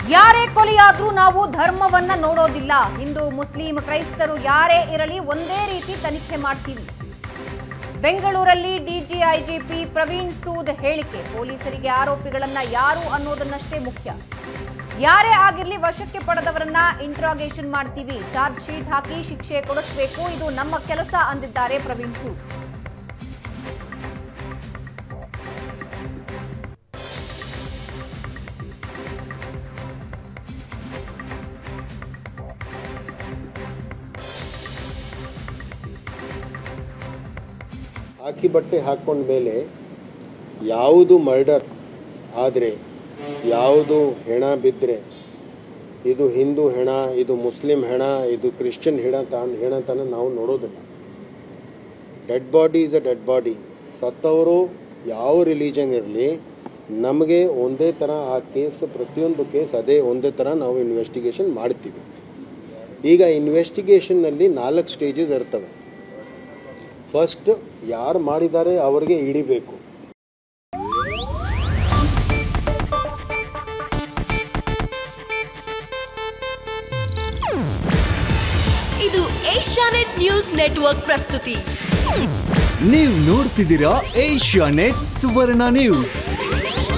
ಯಾರೇ ಕೊಲೆಯಾದ್ರೂ ನಾವು ಧರ್ಮವನ್ನ ನೋಡೋದಿಲ್ಲ ಹಿಂದೂ ಮುಸ್ಲಿಂ ಕ್ರೈಸ್ತರು ಯಾರೇ ಇರಲಿ ಒಂದೇ ರೀತಿ ತನಿಖೆ ಮಾಡ್ತೀವಿ ಬೆಂಗಳೂರಲ್ಲಿ ಡಿಜಿಐಜಿಪಿ ಪ್ರವೀಣ್ ಸೂದ್ ಹೇಳಿಕೆ ಪೊಲೀಸರಿಗೆ ಆರೋಪಿಗಳನ್ನ ಯಾರು ಅನ್ನೋದನ್ನಷ್ಟೇ ಮುಖ್ಯ ಯಾರೇ ಆಗಿರ್ಲಿ ವಶಕ್ಕೆ ಪಡೆದವರನ್ನ ಇಂಟ್ರಾಗೇಷನ್ ಮಾಡ್ತೀವಿ ಚಾರ್ಜ್ ಶೀಟ್ ಹಾಕಿ ಶಿಕ್ಷೆ ಕೊಡಿಸಬೇಕು ಇದು ನಮ್ಮ ಕೆಲಸ ಅಂದಿದ್ದಾರೆ ಪ್ರವೀಣ್ ಸೂದ್ ಹಾಕಿ ಬಟ್ಟೆ ಹಾಕೊಂಡ ಮೇಲೆ ಯಾವುದು ಮರ್ಡರ್ ಆದರೆ ಯಾವುದು ಹೆಣ ಬಿದ್ದರೆ ಇದು ಹಿಂದೂ ಹೆಣ ಇದು ಮುಸ್ಲಿಂ ಹೆಣ ಇದು ಕ್ರಿಶ್ಚಿಯನ್ ಹೆಣ ತ ಹೆಣ ತನ ನಾವು ನೋಡೋದಿಲ್ಲ dead body is a dead body ಸತ್ತವರು ಯಾವ ರಿಲಿಜನ್ ಇರಲಿ ನಮಗೆ ಒಂದೇ ಥರ ಆ ಕೇಸ್ ಪ್ರತಿಯೊಂದು ಕೇಸ್ ಅದೇ ಒಂದೇ ಥರ ನಾವು ಇನ್ವೆಸ್ಟಿಗೇಷನ್ ಮಾಡ್ತೀವಿ ಈಗ ಇನ್ವೆಸ್ಟಿಗೇಷನ್ನಲ್ಲಿ ನಾಲ್ಕು ಸ್ಟೇಜಸ್ ಇರ್ತವೆ ಫಸ್ಟ್ ಯಾರು ಮಾಡಿದ್ದಾರೆ ಅವರಿಗೆ ಹಿಡಿಬೇಕು ಇದು ಏಷ್ಯಾನೆಟ್ ನ್ಯೂಸ್ ನೆಟ್ವರ್ಕ್ ಪ್ರಸ್ತುತಿ ನೀವು ನೋಡ್ತಿದ್ದೀರಾ ಏಷ್ಯಾ ನೆಟ್ ಸುವರ್ಣ ನ್ಯೂಸ್